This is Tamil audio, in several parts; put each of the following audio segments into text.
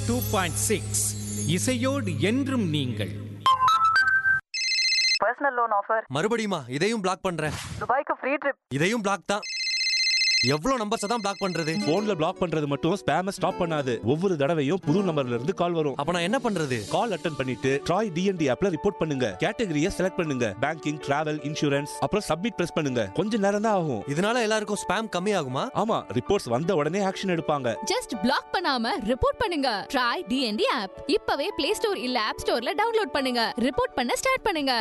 டூ பாயிண்ட் சிக்ஸ் இசையோடு என்றும் நீங்கள் பர்சனல் லோன் ஆஃபர் மறுபடியுமா இதையும் பிளாக் பண்றேன் துபாய்க்கு ஃப்ரீ ட்ரிப் இதையும் பிளாக் தான் எவ்வளவு நம்பர்ஸ் தான் பிளாக் பண்றது போன்ல பிளாக் பண்றது மட்டும் ஸ்பேம ஸ்டாப் பண்ணாது ஒவ்வொரு தடவையும் புது நம்பர்ல இருந்து கால் வரும் அப்ப நான் என்ன பண்றது கால் அட்டன் பண்ணிட்டு ட்ராய் டிஎன்டி ஆப்ல ரிப்போர்ட் பண்ணுங்க கேட்டகரியை செலக்ட் பண்ணுங்க பேங்கிங் டிராவல் இன்சூரன்ஸ் அப்புறம் சப்மிட் பிரஸ் பண்ணுங்க கொஞ்ச நேரம் தான் ஆகும் இதனால எல்லாருக்கும் ஸ்பேம் கம்மி ஆகுமா ஆமா ரிப்போர்ட்ஸ் வந்த உடனே ஆக்ஷன் எடுப்பாங்க ஜஸ்ட் பிளாக் பண்ணாம ரிப்போர்ட் பண்ணுங்க ட்ரை டிஎன்டி ஆப் இப்பவே பிளே ஸ்டோர் இல்ல ஆப் ஸ்டோர்ல டவுன்லோட் பண்ணுங்க ரிப்போர்ட் பண்ண ஸ்டார்ட் பண்ணுங்க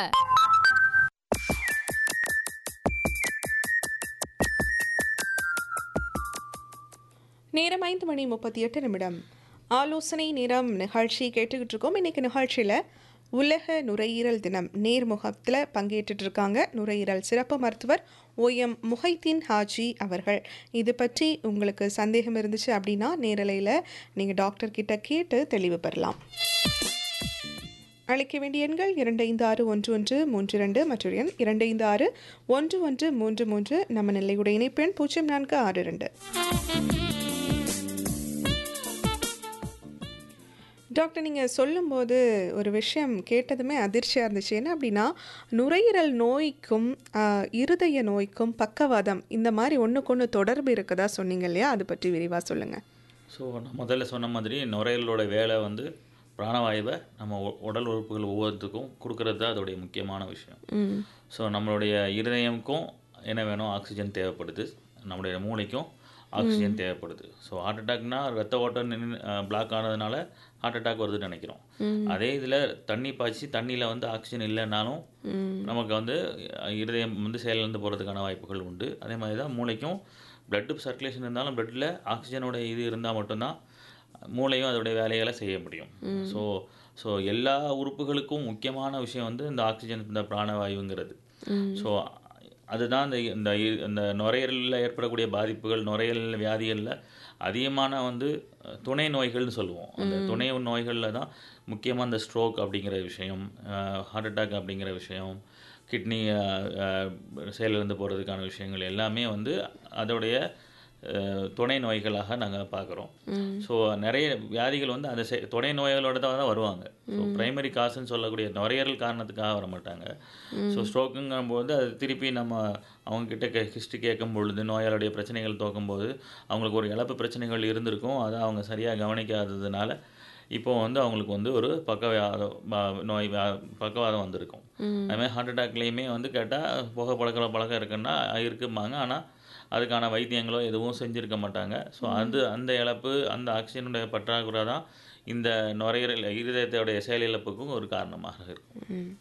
நேரம் ஐந்து மணி முப்பத்தி எட்டு நிமிடம் ஆலோசனை நேரம் நிகழ்ச்சி கேட்டுக்கிட்டு இருக்கோம் இன்னைக்கு நிகழ்ச்சியில் உலக நுரையீரல் தினம் நேர்முகத்தில் பங்கேற்றுட்டு இருக்காங்க நுரையீரல் சிறப்பு மருத்துவர் ஓஎம் முஹைதீன் ஹாஜி அவர்கள் இது பற்றி உங்களுக்கு சந்தேகம் இருந்துச்சு அப்படின்னா நேரலையில் நீங்கள் டாக்டர் கிட்ட கேட்டு தெளிவு பெறலாம் அழைக்க வேண்டிய எண்கள் இரண்டு ஐந்து ஆறு ஒன்று ஒன்று மூன்று இரண்டு மற்றும் எண் இரண்டு ஐந்து ஆறு ஒன்று ஒன்று மூன்று மூன்று நம்ம நிலையுடைய இணைப்பெண் பூஜ்ஜியம் நான்கு ஆறு ரெண்டு டாக்டர் நீங்கள் சொல்லும்போது ஒரு விஷயம் கேட்டதுமே அதிர்ச்சியாக இருந்துச்சு என்ன அப்படின்னா நுரையீரல் நோய்க்கும் ஆஹ், இருதய நோய்க்கும் பக்கவாதம் இந்த மாதிரி ஒன்றுக்கு ஒன்று தொடர்பு இருக்கதா சொன்னீங்க இல்லையா அது பற்றி விரிவாக சொல்லுங்கள் ஸோ நான் முதல்ல சொன்ன மாதிரி நுரையீரலோட வேலை வந்து பிராணவாயுவை நம்ம உ- உடல் உறுப்புகள் ஒவ்வொருத்துக்கும் கொடுக்கறது தான் அதோடைய முக்கியமான விஷயம் ஸோ நம்மளுடைய இருதயமுக்கும் என்ன வேணும் ஆக்சிஜன் தேவைப்படுது நம்மளுடைய மூளைக்கும் ஆக்சிஜன் தேவைப்படுது ஸோ ஹார்ட் அட்டாக்னா ரத்த ஓட்டம் நின்று பிளாக் ஆனதுனால ஹார்ட் அட்டாக் வருதுன்னு நினைக்கிறோம் அதே இதில் தண்ணி பாய்ச்சி தண்ணியில் வந்து ஆக்சிஜன் இல்லைன்னாலும் நமக்கு வந்து அஹ், இருதயம் வந்து செயலிழந்து போகிறதுக்கான வாய்ப்புகள் உண்டு அதே மாதிரி தான் மூளைக்கும் blood சர்க்குலேஷன் இருந்தாலும் பிளட்டில் ஆக்சிஜனோட இது இருந்தால் மட்டும்தான் மூளையும் அதோடைய வேலைகளை செய்ய முடியும் ஸோ ஸோ எல்லா உறுப்புகளுக்கும் முக்கியமான விஷயம் வந்து இந்த ஆக்சிஜன் இந்த பிராணவாயுங்கிறது ஸோ அதுதான் இந்த இந்த இ- இந்த நுரையீரலில் ஏற்படக்கூடிய பாதிப்புகள் நுரையீரல் வியாதிகளில் அதிகமான வந்து அஹ், துணை நோய்கள்னு சொல்லுவோம் அந்த துணை நோய்களில் தான் முக்கியமாக இந்த ஸ்ட்ரோக் அப்படிங்கிற விஷயம் ஹார்ட் அட்டாக் அப்படிங்கிற விஷயம் கிட்னி செயலிழந்து போகிறதுக்கான விஷயங்கள் எல்லாமே வந்து அதோடைய அஹ், துணை நோய்களாக நாங்கள் பார்க்குறோம் ஸோ நிறைய வியாதிகள் வந்து அந்த செ- துணை நோய்களோட தான் தான் வருவாங்க ஸோ பிரைமரி காசுன்னு சொல்லக்கூடிய நுரையீரல் காரணத்துக்காக வர மாட்டாங்க ஸோ ஸ்ட்ரோக்குங்கும்போது அது திருப்பி நம்ம அவங்கக்கிட்ட கே ஹிஸ்ட்ரி கேட்கும் பொழுது நோயாளுடைய பிரச்சனைகள் தோக்கும்போது அவங்களுக்கு ஒரு இழப்பு பிரச்சனைகள் இருந்திருக்கும் அதை அவங்க சரியாக கவனிக்காததுனால இப்போ வந்து அவங்களுக்கு வந்து ஒரு பக்கவாதம் ப- நோய் வா- பக்கவாதம் வந்திருக்கும் அதுமாதிரி ஹார்ட் அட்டாக்லேயுமே வந்து கேட்டால் புகை பழக்கிற பழக்கம் இருக்குன்னா இருக்குமாங்க ஆனால் அதுக்கான வைத்தியங்களோ எதுவும் செஞ்சுருக்க மாட்டாங்க ஸோ அது அந்த இழப்பு அந்த ஆக்சிஜனுடைய பற்றாக்குறை தான் இந்த நுரையீரல் இருதயத்தோடைய செயலிழப்புக்கும் ஒரு காரணமாக இருக்கும்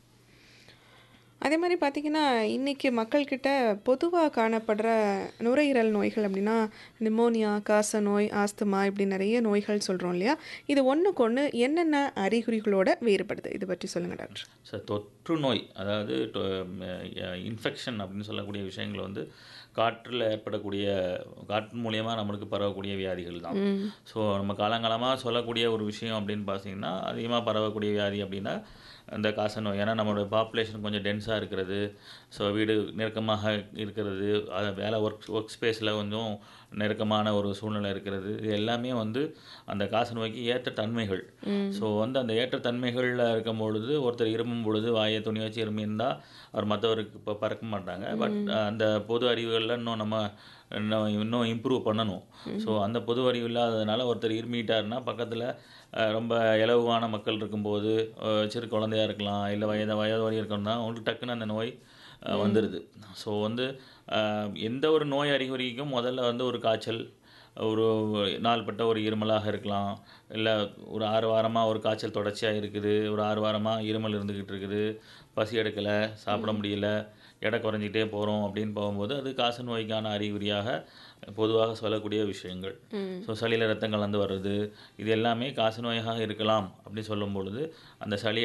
அதே மாதிரி பார்த்தீங்கன்னா இன்றைக்கி மக்கள்கிட்ட பொதுவாக காணப்படுற நுரையீரல் நோய்கள் அப்படின்னா நிமோனியா காச நோய் ஆஸ்துமா இப்படி நிறைய நோய்கள் சொல்கிறோம் இல்லையா இது ஒன்றுக்கு ஒன்று என்னென்ன அறிகுறிகளோட வேறுபடுது இது பற்றி சொல்லுங்கள் டாக்டர் ஸோ தொற்று நோய் அதாவது இன்ஃபெக்ஷன் அப்படின்னு சொல்லக்கூடிய விஷயங்கள் வந்து காற்றில் ஏற்படக்கூடிய காற்று மூலியமாக நம்மளுக்கு பரவக்கூடிய வியாதிகள் தான் ஸோ நம்ம காலங்காலமாக சொல்லக்கூடிய ஒரு விஷயம் அப்படின்னு பார்த்தீங்கன்னா அதிகமாக பரவக்கூடிய வியாதி அப்படின்னா இந்த காச நோய் ஏன்னா நம்மளோட பாப்புலேஷன் கொஞ்சம் டென்ஸாக இருக்கிறது ஸோ வீடு நெருக்கமாக இருக்கிறது அது வேலை ஒர்க் ஒர்க் ஸ்பேஸில் கொஞ்சம் நெருக்கமான ஒரு சூழ்நிலை இருக்கிறது இது எல்லாமே வந்து அந்த காச நோய்க்கு ஏற்ற தன்மைகள் ஸோ வந்து அந்த ஏற்ற தன்மைகளில் இருக்கும் பொழுது ஒருத்தர் இருமும் பொழுது வாயை துணி வச்சு இருமியிருந்தால் அவர் மற்றவருக்கு இப்போ பறக்க மாட்டாங்க பட் அந்த பொது அறிவுகளில் இன்னும் நம்ம இன்னும் இன்னும் இம்ப்ரூவ் பண்ணணும் ஸோ அந்த பொது அறிவு இல்லாததுனால ஒருத்தர் இருமிட்டாருன்னா பக்கத்தில் ரொம்ப இலகுவான மக்கள் இருக்கும்போது அஹ், சிறு குழந்தையா இருக்கலாம் இல்லை வயது வயது வழி இருக்கணும்னா அவங்களுக்கு டக்குன்னு அந்த நோய் அஹ், வந்துடுது ஸோ வந்து அஹ், எந்த ஒரு நோய் அறிகுறிக்கும் முதல்ல வந்து ஒரு காய்ச்சல் ஒரு நாள்பட்ட ஒரு இருமலாக இருக்கலாம் இல்லை ஒரு ஆறு வாரமாக ஒரு காய்ச்சல் தொடர்ச்சியாக இருக்குது ஒரு ஆறு வாரமாக இருமல் இருந்துக்கிட்டு இருக்குது பசி எடுக்கலை சாப்பிட முடியல எடை குறைஞ்சிட்டே போகிறோம் அப்படின்னு போகும்போது அது காச நோய்க்கான அறிகுறியாக பொதுவாக சொல்லக்கூடிய விஷயங்கள் ஸோ சளியில் ரத்தம் கலந்து வர்றது இது எல்லாமே காச நோயாக இருக்கலாம் அப்படின்னு சொல்லும் பொழுது அந்த சளி